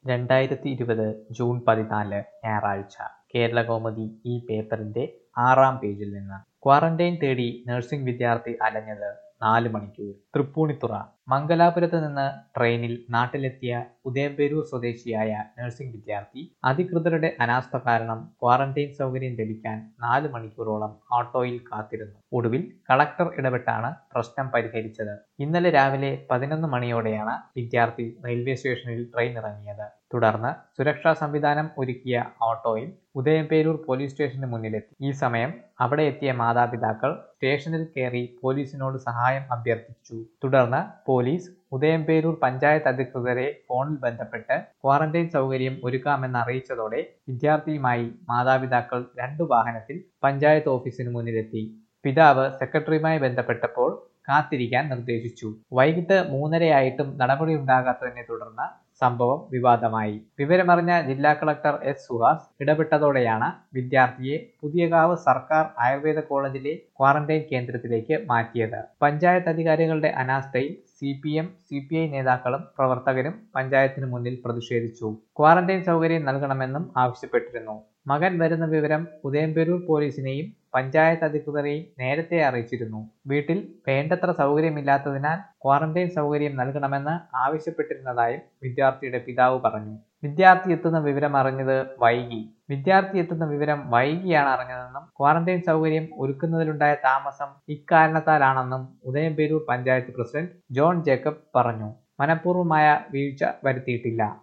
രണ്ടായിരത്തി ഇരുപത് ജൂൺ പതിനാല് ഞായറാഴ്ച കേരളകൗമുദി ഈ പേപ്പറിന്റെ ആറാം പേജിൽ നിന്ന് ക്വാറന്റൈൻ തേടി നഴ്സിംഗ് വിദ്യാർത്ഥി അലഞ്ഞത് നാല് മണിക്കൂർ തൃപ്പൂണിത്തുറ മംഗലാപുരത്ത് നിന്ന് ട്രെയിനിൽ നാട്ടിലെത്തിയ ഉദയംപേരൂർ സ്വദേശിയായ നഴ്സിംഗ് വിദ്യാർത്ഥി അധികൃതരുടെ അനാസ്ഥ കാരണം ക്വാറന്റൈൻ സൗകര്യം ലഭിക്കാൻ നാല് മണിക്കൂറോളം ഓട്ടോയിൽ കാത്തിരുന്നു ഒടുവിൽ കളക്ടർ ഇടപെട്ടാണ് പ്രശ്നം പരിഹരിച്ചത് ഇന്നലെ രാവിലെ പതിനൊന്ന് മണിയോടെയാണ് വിദ്യാർത്ഥി റെയിൽവേ സ്റ്റേഷനിൽ ട്രെയിൻ ഇറങ്ങിയത് തുടർന്ന് സുരക്ഷാ സംവിധാനം ഒരുക്കിയ ഓട്ടോയിൽ ഉദയംപേരൂർ പോലീസ് സ്റ്റേഷന് മുന്നിലെത്തി ഈ സമയം അവിടെ എത്തിയ മാതാപിതാക്കൾ സ്റ്റേഷനിൽ കയറി പോലീസിനോട് സഹായം അഭ്യർത്ഥിച്ചു തുടർന്ന് പോലീസ് ഉദയംപേരൂർ പഞ്ചായത്ത് അധികൃതരെ ഫോണിൽ ബന്ധപ്പെട്ട് ക്വാറന്റൈൻ സൗകര്യം ഒരുക്കാമെന്ന് അറിയിച്ചതോടെ വിദ്യാർത്ഥിയുമായി മാതാപിതാക്കൾ രണ്ടു വാഹനത്തിൽ പഞ്ചായത്ത് ഓഫീസിന് മുന്നിലെത്തി പിതാവ് സെക്രട്ടറിയുമായി ബന്ധപ്പെട്ടപ്പോൾ കാത്തിരിക്കാൻ നിർദ്ദേശിച്ചു വൈകിട്ട് മൂന്നരയായിട്ടും നടപടിയുണ്ടാകാത്തതിനെ തുടർന്ന് സംഭവം വിവാദമായി വിവരമറിഞ്ഞ ജില്ലാ കളക്ടർ എസ് സുഹാസ് ഇടപെട്ടതോടെയാണ് വിദ്യാർത്ഥിയെ പുതിയകാവ് സർക്കാർ ആയുർവേദ കോളേജിലെ ക്വാറന്റൈൻ കേന്ദ്രത്തിലേക്ക് മാറ്റിയത് പഞ്ചായത്ത് അധികാരികളുടെ അനാസ്ഥയിൽ C P M C P I നേതാക്കളും പ്രവർത്തകരും പഞ്ചായത്തിന് മുന്നിൽ പ്രതിഷേധിച്ചു ക്വാറന്റൈൻ സൗകര്യം നൽകണമെന്നും ആവശ്യപ്പെട്ടിരുന്നു മകൻ വരുന്ന വിവരം ഉദയംപേരൂർ പോലീസിനെയും പഞ്ചായത്ത് അധികൃതരെയും നേരത്തെ അറിയിച്ചിരുന്നു വീട്ടിൽ വേണ്ടത്ര സൗകര്യമില്ലാത്തതിനാൽ ക്വാറന്റൈൻ സൗകര്യം നൽകണമെന്ന് ആവശ്യപ്പെട്ടിരുന്നതായും വിദ്യാർത്ഥിയുടെ പിതാവ് പറഞ്ഞു വിദ്യാർത്ഥി എത്തുന്ന വിവരം അറിഞ്ഞത് വൈകി വിദ്യാർത്ഥി എത്തുന്ന വിവരം വൈകിയാണ് അറിഞ്ഞതെന്നും ക്വാറന്റൈൻ സൗകര്യം ഒരുക്കുന്നതിലുണ്ടായ താമസം ഇക്കാരണത്താലാണെന്നും ഉദയംപേരൂർ പഞ്ചായത്ത് പ്രസിഡന്റ് ജോൺ ജേക്കബ് പറഞ്ഞു മനഃപൂർവ്വമായ വീഴ്ച വരുത്തിയിട്ടില്ല